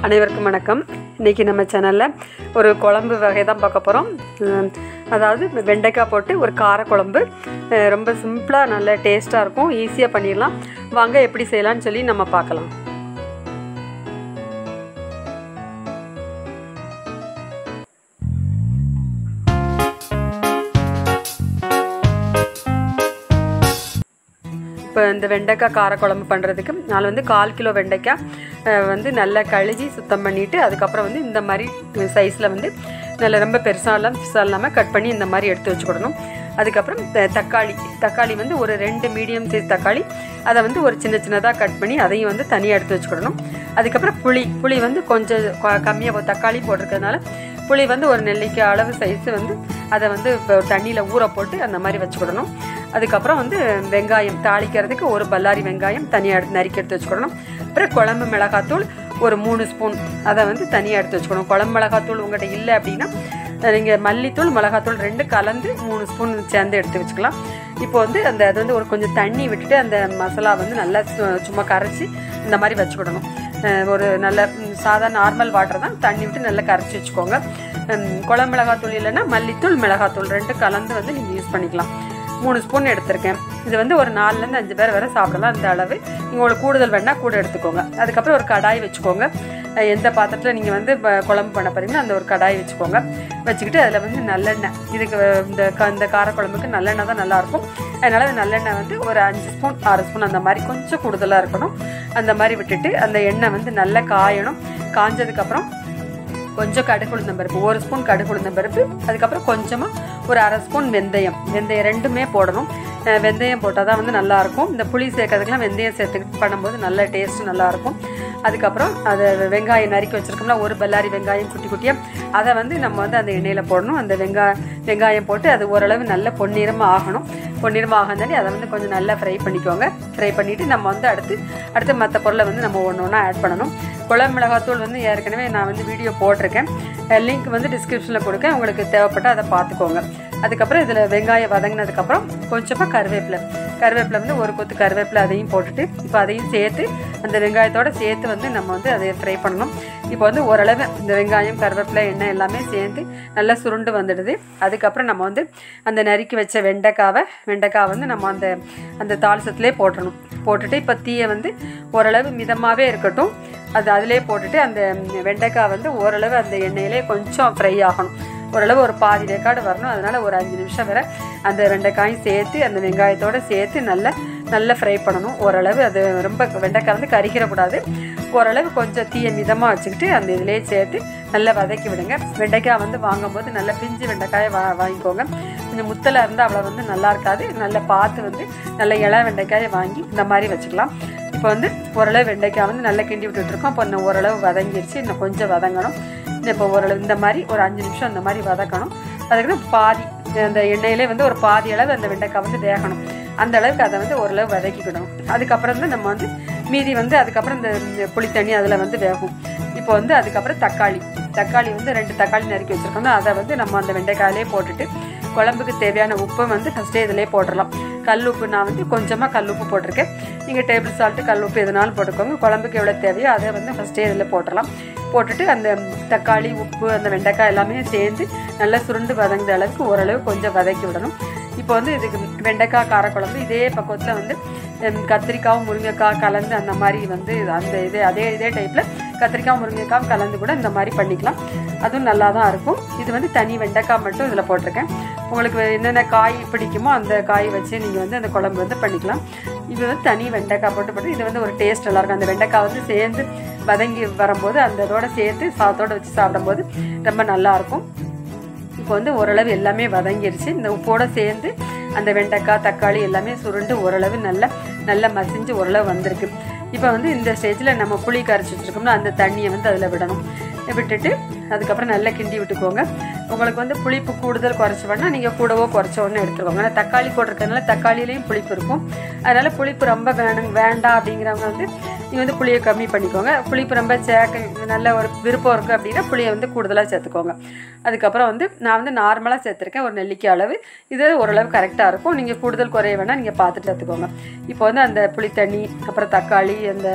அனைவருக்கும் வணக்கம் இன்றைக்கி நம்ம சேனலில் ஒரு குழம்பு வகை தான் பார்க்க போகிறோம் அதாவது வெண்டைக்காய் போட்டு ஒரு கார குழம்பு அஹ் ரொம்ப சிம்பிளாக நல்ல டேஸ்ட்டாக இருக்கும் ஈஸியாக பண்ணிடலாம் வாங்க எப்படி செய்யலாம்னு சொல்லி நம்ம பார்க்கலாம் இப்போ இந்த வெண்டைக்காய் காரக்குழம்பு பண்ணுறதுக்கு நான் வந்து கால் கிலோ வெண்டைக்காய் அஹ், வந்து நல்லா கழுகி சுத்தம் பண்ணிவிட்டு அதுக்கப்புறம் வந்து இந்த மாதிரி சைஸில் வந்து நல்ல ரொம்ப பெருசாலாம் பெருசாக இல்லாமல் கட் பண்ணி இந்த மாதிரி எடுத்து வச்சுக்கிடணும் அதுக்கப்புறம் த- தக்காளி தக்காளி வந்து ஒரு ரெண்டு மீடியம் சைஸ் தக்காளி அதை வந்து ஒரு சின்ன சின்னதாக கட் பண்ணி அதையும் வந்து தனியாக எடுத்து வச்சுக்கிடணும் அதுக்கப்புறம் புளி புளி வந்து கொஞ்சம் கம்மியாக தக்காளி போட்டிருக்கிறதுனால புளி வந்து ஒரு நெல்லிக்காய் அளவு சைஸ் வந்து அதை வந்து இப்போ தண்ணியில் ஊற போட்டு அந்த மாதிரி வச்சுக்கிடணும் அதுக்கப்புறம் வந்து வெங்காயம் தாளிக்கிறதுக்கு ஒரு பல்லாரி வெங்காயம் தனியாக எடுத்து நறுக்கி எடுத்து வச்சுக்கிடணும் அப்புறம் குழம்பு மிளகாத்தூள் ஒரு மூணு ஸ்பூன் அதை வந்து தனியாக எடுத்து வச்சுக்கணும் குழம்பு மிளகாத்தூள் உங்கள்கிட்ட இல்லை அப்படின்னா நீங்கள் மல்லித்தூள் மிளகாத்தூள் ரெண்டு கலந்து மூணு ஸ்பூன் சேர்ந்து எடுத்து வச்சுக்கலாம் இப்போ வந்து அந்த அது வந்து ஒரு கொஞ்சம் தண்ணி விட்டுட்டு அந்த மசாலா வந்து நல்லா சு- சும்மா கரைச்சி இந்த மாதிரி வச்சுக்கிடணும் அஹ் ஒரு நல்ல ம், சாதா நார்மல் வாட்டர் தான் தண்ணி விட்டு நல்லா கரைச்சி வச்சுக்கோங்க ம், குழம்பு மிளகாத்தூள் இல்லைன்னா மல்லித்தூள் மிளகாத்தூள் ரெண்டு கலந்து வந்து நீங்கள் யூஸ் பண்ணிக்கலாம் மூணு ஸ்பூன் எடுத்திருக்கேன் இது வந்து ஒரு நாலுலேருந்து அஞ்சு பேர் வரை சாப்பிடலாம் அந்த அளவு நீங்கள் உங்களுக்கு கூடுதல் வேணால் கூட எடுத்துக்கோங்க அதுக்கப்புறம் ஒரு கடாய் வச்சுக்கோங்க அஹ் எந்த பாத்திரத்தில் நீங்கள் வந்து ப- குழம்பு பண்ண போறீங்களோ அந்த ஒரு கடாய் வச்சுக்கோங்க வச்சுக்கிட்டு அதில் வந்து நல்லெண்ணெய் இதுக்கு வ- இந்த க இந்த காரக்குழம்புக்கு நல்லெண்ணெய் தான் நல்லாயிருக்கும் அதனால் அந்த நல்லெண்ணெய் வந்து ஒரு அஞ்சு ஸ்பூன் ஆறு ஸ்பூன் அந்த மாதிரி கொஞ்சம் கூடுதலாக இருக்கணும் அந்த மாதிரி விட்டுட்டு அந்த எண்ணெய் வந்து நல்லா காயணும் காஞ்சதுக்கப்புறம் கொஞ்சம் கடுகு உளுந்தம் பருப்பு ஒரு ஸ்பூன் கடுகு உளுந்தம் பருப்பு அதுக்கப்புறம் கொஞ்சமாக ஒரு அரை ஸ்பூன் வெந்தயம் வெந்தயம் ரெண்டுமே போடணும் அஹ் வெந்தயம் போட்டால் தான் வந்து நல்லாயிருக்கும் இந்த புளி சேர்க்கறதுக்குலாம் வெந்தயம் சேர்த்து பண்ணும்போது நல்ல டேஸ்ட் நல்லாயிருக்கும் அதுக்கப்புறம் அதை வெங்காயம் நறுக்கி வச்சுருக்கோம்னா ஒரு பல்லாரி வெங்காயம் குட்டி குட்டியாக அதை வந்து நம்ம வந்து அந்த எண்ணெயில் போடணும் அந்த வெங்காய வெங்காயம் போட்டு அது ஓரளவு நல்ல பொன்னிறமாக ஆகணும் பொன்னிறமாக ஆகந்தாண்டி அதை வந்து கொஞ்சம் நல்லா ஃப்ரை பண்ணிக்கோங்க ஃப்ரை பண்ணிவிட்டு நம்ம வந்து அடுத்து அடுத்து மற்ற பொருளை வந்து நம்ம ஒன்று ஒன்றா ஆட் பண்ணணும் குழம்பு மிளகாத்தூள் வந்து ஏற்கனவே நான் வந்து வீடியோ போட்டிருக்கேன் லிங்க் வந்து டிஸ்கிரிப்ஷனில் கொடுக்கேன் உங்களுக்கு தேவைப்பட்டால் அதை பார்த்துக்கோங்க அதுக்கப்புறம் இதில் வெங்காயம் வதங்கினதுக்கப்புறம் கொஞ்சமாக கருவேப்பிலை கருவேப்பிலை வந்து ஒரு கொத்து கருவேப்பிலை அதையும் போட்டுட்டு இப்போ அதையும் சேர்த்து அந்த வெங்காயத்தோட சேர்த்து வந்து நம்ம வந்து அதை ஃப்ரை பண்ணணும் இப்போ வந்து ஓரளவு இந்த வெங்காயம் கருவேப்பிலை எண்ணெய் எல்லாமே சேர்ந்து நல்லா சுருண்டு வந்துடுது அதுக்கப்புறம் நம்ம வந்து அந்த நறுக்கி வச்ச வெண்டைக்காவை வெண்டைக்காய் வந்து நம்ம அந்த அந்த தாளிசத்துலேயே போட்டுறணும் போட்டுட்டு இப்போ தீயை வந்து ஓரளவு மிதமாகவே இருக்கட்டும் அது அதிலே போட்டுட்டு அந்த வெண்டைக்காய் வந்து ஓரளவு அந்த எண்ணெயிலே கொஞ்சம் ஃப்ரை ஆகணும் ஓரளவு ஒரு பாதி வேக்காடு வரணும் அதனால் ஒரு அஞ்சு நிமிஷம் வரை அந்த வெண்டைக்காயும் சேர்த்து அந்த வெங்காயத்தோடு சேர்த்து நல்லா நல்லா ஃப்ரை பண்ணணும் ஓரளவு அது ரொம்ப வெண்டைக்காய் வந்து கரிக்கிறக்கூடாது ஓரளவு கொஞ்சம் தீயை மிதமாக வச்சுக்கிட்டு அந்த இதிலே சேர்த்து நல்லா வதக்கி விடுங்க வெண்டைக்காய் வந்து வாங்கும்போது நல்ல பிஞ்சு வெண்டைக்காயை வா வாங்கிக்கோங்க கொஞ்சம் முத்தலாக இருந்தால் அவ்வளோ வந்து நல்லா இருக்காது நல்லா பார்த்து வந்து நல்ல இள வெண்டைக்காயை வாங்கி இந்த மாதிரி வச்சுக்கலாம் இப்போ வந்து ஓரளவு வெண்டைக்காய் வந்து நல்லா கிண்டி விட்டுட்ருக்கோம் இப்போ இன்னும் ஓரளவு வதங்கிருச்சு இன்னும் கொஞ்சம் வதங்கணும் இன்னும் இப்போ ஓரளவு இந்த மாதிரி ஒரு அஞ்சு நிமிஷம் அந்த மாதிரி வதக்கணும் அதுக்கப்புறம் பாதி அந்த எண்ணெயிலே வந்து ஒரு பாதி அளவு அந்த வெண்டைக்காய் வந்து வேகணும் அந்த அளவுக்கு அதை வந்து ஓரளவு வதக்கிக்கணும் அதுக்கப்புறம் தான் நம்ம வந்து மீதி வந்து அதுக்கப்புறம் இந்த இந்த புளி தண்ணி அதில் வந்து வேகும் இப்போ வந்து அதுக்கப்புறம் தக்காளி தக்காளி வந்து ரெண்டு தக்காளி நறுக்கி வச்சுருக்கோம்னா அதை வந்து நம்ம அந்த வெண்டைக்காயிலே போட்டுட்டு குழம்புக்கு தேவையான உப்பை வந்து ஃபஸ்ட்டே இதிலே போட்டுடலாம் கல் உப்பு நான் வந்து கொஞ்சமாக கல் உப்பு போட்டிருக்கேன் நீங்கள் டேபிள் சால்ட்டு கல் உப்பு எதுனாலும் போட்டுக்கோங்க குழம்புக்கு எவ்வளோ தேவையோ அதை வந்து ஃபஸ்ட்டே இதில் போட்டுடலாம் போட்டுட்டு அந்த தக்காளி உப்பு அந்த வெண்டைக்காய் எல்லாமே சேர்ந்து நல்லா சுருண்டு வதங்குற அளவுக்கு ஓரளவு கொஞ்சம் வதக்கி விடணும் இப்போ வந்து இதுக்கு வெண்டைக்காய் காரக்குழம்பு இதே பக்குவத்தில் வந்து ஹம், கத்திரிக்காவும் முருங்கைக்காய் கலந்து அந்த மாதிரி வந்து அந்த இது அதே இதே டைப்பில் கத்திரிக்காய் முருங்கைக்காவும் கலந்து கூட இந்த மாதிரி பண்ணிக்கலாம் அதுவும் நல்லா தான் இருக்கும் இது வந்து தனி வெண்டைக்காய் மட்டும் இதில் போட்டிருக்கேன் உங்களுக்கு என்னென்ன காய் பிடிக்குமோ அந்த காய் வச்சு நீங்கள் வந்து அந்த குழம்பு வந்து பண்ணிக்கலாம் இது வந்து தனி வெண்டைக்காய் போட்டு போட்டு இது வந்து ஒரு டேஸ்ட் நல்லாயிருக்கும் அந்த வெண்டைக்காய் வந்து சேர்ந்து வதங்கி வரும்போது அந்த இதோட சேர்த்து சாதத்தோட வச்சு சாப்பிடும்போது ரொம்ப நல்லாயிருக்கும் இப்போ வந்து ஓரளவு எல்லாமே வதங்கிருச்சு இந்த உப்போட சேர்ந்து அந்த வெண்டைக்காய் தக்காளி எல்லாமே சுருண்டு ஓரளவு நல்லா நல்லா மசிஞ்சு ஓரளவு வந்திருக்கு இப்போ வந்து இந்த ஸ்டேஜில் நம்ம புளி கரைச்சி வச்சுருக்கோம்னா அந்த தண்ணியை வந்து அதில் விடணும் விட்டுட்டு அதுக்கப்புறம் நல்லா கிண்டி விட்டுக்கோங்க உங்களுக்கு வந்து புளிப்பு கூடுதல் குறைச்சி வேணால் நீங்கள் கூடவோ குறைச்ச ஒன்று எடுத்துக்கோங்க ஆனால் தக்காளி போட்டிருக்கறதுனால தக்காளியிலையும் புளிப்பு இருக்கும் அதனால் புளிப்பு ரொம்ப வேணும் வேண்டாம் அப்படிங்கிறவங்க வந்து நீங்கள் வந்து புளியை கம்மி பண்ணிக்கோங்க புளிப்பு ரொம்ப சேர்க்க நல்ல ஒரு விருப்பம் இருக்குது அப்படின்னா புளியை வந்து கூடுதலாக சேர்த்துக்கோங்க அதுக்கப்புறம் வந்து நான் வந்து நார்மலாக சேர்த்துருக்கேன் ஒரு நெல்லிக்காய் அளவு இது ஓரளவு கரெக்டாக இருக்கும் நீங்கள் கூடுதல் குறைய வேணால் நீங்கள் பார்த்துட்டு சேர்த்துக்கோங்க இப்போ வந்து அந்த புளி தண்ணி அப்புறம் தக்காளி அந்த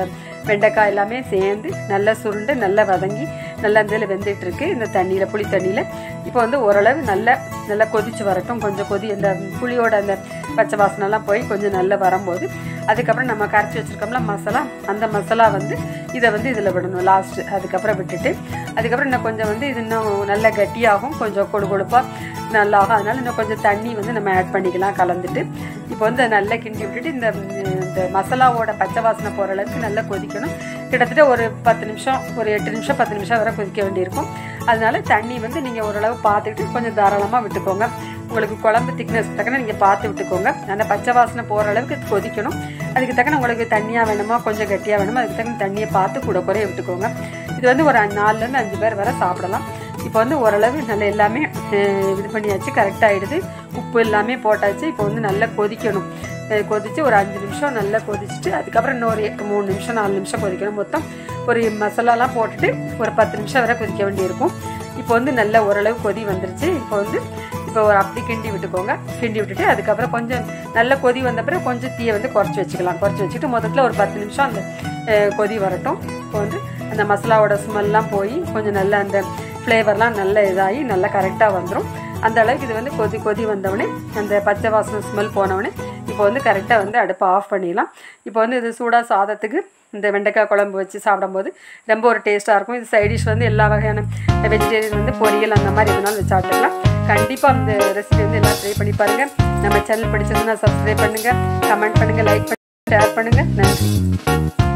வெண்டைக்காய் எல்லாமே சேர்ந்து நல்லா சுருண்டு நல்லா வதங்கி நல்லா இந்த வெந்துட்டு இருக்கு இந்த தண்ணியில் புளி தண்ணியில் இப்போ வந்து ஓரளவு நல்லா நல்லா கொதிச்சு வரட்டும் கொஞ்சம் கொதி அந்த புளியோட அந்த பச்சை வாசனைலாம் போய் கொஞ்சம் நல்லா வரும்போது அதுக்கப்புறம் நம்ம கரைச்சி வச்சுருக்கோம்ல மசாலா அந்த மசாலா வந்து இதை வந்து இதில் விடணும் லாஸ்ட்டு அதுக்கப்புறம் விட்டுட்டு அதுக்கப்புறம் இன்னும் கொஞ்சம் வந்து இது இன்னும் நல்லா கட்டியாகும் கொஞ்சம் கொடு கொழுப்பாக நல்லா ஆகும் அதனால இன்னும் கொஞ்சம் தண்ணி வந்து நம்ம ஆட் பண்ணிக்கலாம் கலந்துட்டு இப்போ வந்து அதை நல்லா கிண்டி விட்டுட்டு இந்த இந்த மசாலாவோட பச்சை வாசனை போகிற அளவுக்கு நல்லா கொதிக்கணும் கிட்டத்தட்ட ஒரு பத்து நிமிஷம் ஒரு எட்டு நிமிஷம் பத்து நிமிஷம் வரை கொதிக்க வேண்டியிருக்கும் அதனால தண்ணி வந்து நீங்கள் ஓரளவு பார்த்துக்கிட்டு கொஞ்சம் தாராளமாக விட்டுக்கோங்க உங்களுக்கு குழம்பு திக்னஸ் தக்கன நீங்கள் பார்த்து விட்டுக்கோங்க அந்த பச்சை வாசனை போகிற அளவுக்கு கொதிக்கணும் அதுக்கு தக்கன உங்களுக்கு தண்ணியாக வேணுமா கொஞ்சம் கட்டியாக வேணுமா அதுக்கு தக்கன தண்ணியை பார்த்து கூட குறைய விட்டுக்கோங்க இது வந்து ஒரு நாலுலேருந்து அஞ்சு பேர் வரை சாப்பிடலாம் இப்போ வந்து ஓரளவு நல்ல எல்லாமே இது பண்ணியாச்சு கரெக்டாகிடுது உப்பு எல்லாமே போட்டாச்சு இப்போ வந்து நல்லா கொதிக்கணும் கொதித்து ஒரு அஞ்சு நிமிஷம் நல்லா கொதிச்சுட்டு அதுக்கப்புறம் இன்னொரு மூணு நிமிஷம் நாலு நிமிஷம் கொதிக்கணும் மொத்தம் ஒரு மசாலாலாம் போட்டுட்டு ஒரு பத்து நிமிஷம் வரை கொதிக்க வேண்டியிருக்கும் இப்போ வந்து நல்ல ஓரளவு கொதி வந்துருச்சு இப்போ வந்து இப்போ ஒரு அப்படி கிண்டி விட்டுக்கோங்க கிண்டி விட்டுட்டு அதுக்கப்புறம் கொஞ்சம் நல்ல கொதி வந்த பிறகு கொஞ்சம் தீயை வந்து குறைச்சி வச்சுக்கலாம் குறைச்சி வச்சுட்டு முதல்ல ஒரு பத்து நிமிஷம் அந்த கொதி வரட்டும் இப்போ வந்து அந்த மசாலாவோட ஸ்மெல்லாம் போய் கொஞ்சம் நல்ல அந்த ஃப்ளேவர்லாம் நல்ல இதாகி நல்லா கரெக்டாக வந்துடும் அந்த அளவுக்கு இது வந்து கொதி கொதி வந்தவொடனே அந்த பச்சை வாசனை ஸ்மெல் போனவொடனே இப்போ வந்து கரெக்டாக வந்து அடுப்பை ஆஃப் பண்ணிடலாம் இப்போ வந்து இது சூடாக சாதத்துக்கு இந்த வெண்டைக்காய் குழம்பு வச்சு சாப்பிடும்போது ரொம்ப ஒரு டேஸ்ட்டாக இருக்கும் இது சைடிஷ் வந்து எல்லா வகையான வெஜிடேரியன் வந்து பொரியல் அந்த மாதிரி எதுனாலும் வச்சு சாப்பிட்டுக்கலாம் கண்டிப்பாக அந்த ரெசிபி வந்து எல்லாம் ட்ரை பண்ணி பாருங்கள் நம்ம சேனல் பிடிச்சதுன்னா சப்ஸ்கிரைப் பண்ணுங்கள் கமெண்ட் பண்ணுங்கள் லைக் பண்ணுங்கள் ஷேர் பண்ணுங்கள் நன்றி